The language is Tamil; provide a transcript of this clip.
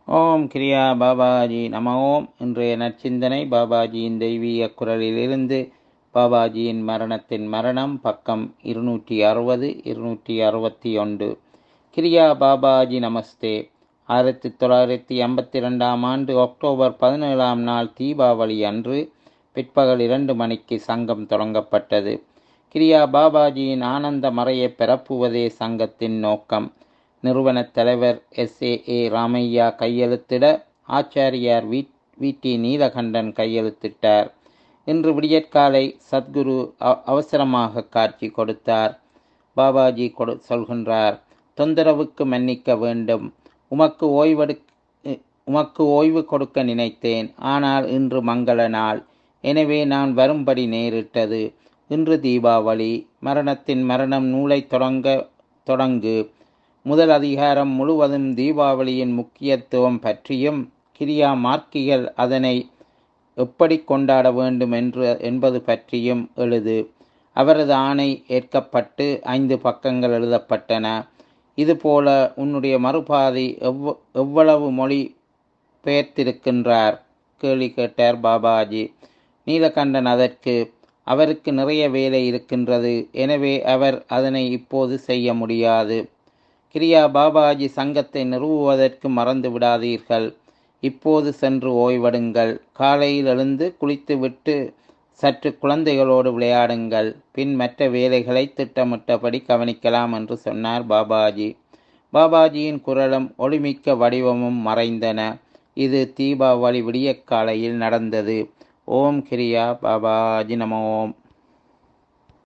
ஓம் கிரியா பாபாஜி நம ஓம் இன்றைய நற்சிந்தனை பாபாஜியின் தெய்வீக குரலிலிருந்து பாபாஜியின் மரணத்தின் மரணம் பக்கம் இருநூற்றி அறுபது இருநூற்றி அறுபத்தி ஒன்று கிரியா பாபாஜி நமஸ்தே ஆயிரத்தி தொள்ளாயிரத்தி ஐம்பத்தி ரெண்டாம் ஆண்டு அக்டோபர் பதினேழாம் நாள் தீபாவளி அன்று பிற்பகல் இரண்டு மணிக்கு சங்கம் தொடங்கப்பட்டது கிரியா பாபாஜியின் ஆனந்த மறையை பரப்புவதே சங்கத்தின் நோக்கம் நிறுவனத் தலைவர் எஸ் ஏ ஏ ராமையா கையெழுத்திட ஆச்சாரியார் வி வி டி நீலகண்டன் கையெழுத்திட்டார் இன்று விடியற்காலை சத்குரு அவ- அவசரமாக காட்சி கொடுத்தார் பாபாஜி கொடு சொல்கின்றார் தொந்தரவுக்கு மன்னிக்க வேண்டும் உமக்கு ஓய்வெடு உமக்கு ஓய்வு கொடுக்க நினைத்தேன் ஆனால் இன்று மங்கள நாள் எனவே நான் வரும்படி நேரிட்டது இன்று தீபாவளி மரணத்தின் மரணம் நூலை தொடங்க தொடங்கு முதல் அதிகாரம் முழுவதும் தீபாவளியின் முக்கியத்துவம் பற்றியும் கிரியா மார்க்கிகள் அதனை எப்படி கொண்டாட வேண்டும் என்று என்பது பற்றியும் எழுது அவரது ஆணை ஏற்கப்பட்டு ஐந்து பக்கங்கள் எழுதப்பட்டன இதுபோல உன்னுடைய மறுபாதி எவ்வ எவ்வளவு மொழி பெயர்த்திருக்கின்றார் கேள்வி கேட்டார் பாபாஜி நீலகண்டன் அதற்கு அவருக்கு நிறைய வேலை இருக்கின்றது எனவே அவர் அதனை இப்போது செய்ய முடியாது கிரியா பாபாஜி சங்கத்தை நிறுவுவதற்கு மறந்து விடாதீர்கள் இப்போது சென்று ஓய்வெடுங்கள் காலையில் எழுந்து குளித்துவிட்டு சற்று குழந்தைகளோடு விளையாடுங்கள் பின் மற்ற வேலைகளை திட்டமிட்டபடி கவனிக்கலாம் என்று சொன்னார் பாபாஜி பாபாஜியின் குரலும் ஒளிமிக்க வடிவமும் மறைந்தன இது தீபாவளி விடியற்காலையில் நடந்தது ஓம் கிரியா பாபாஜி நம ஓம்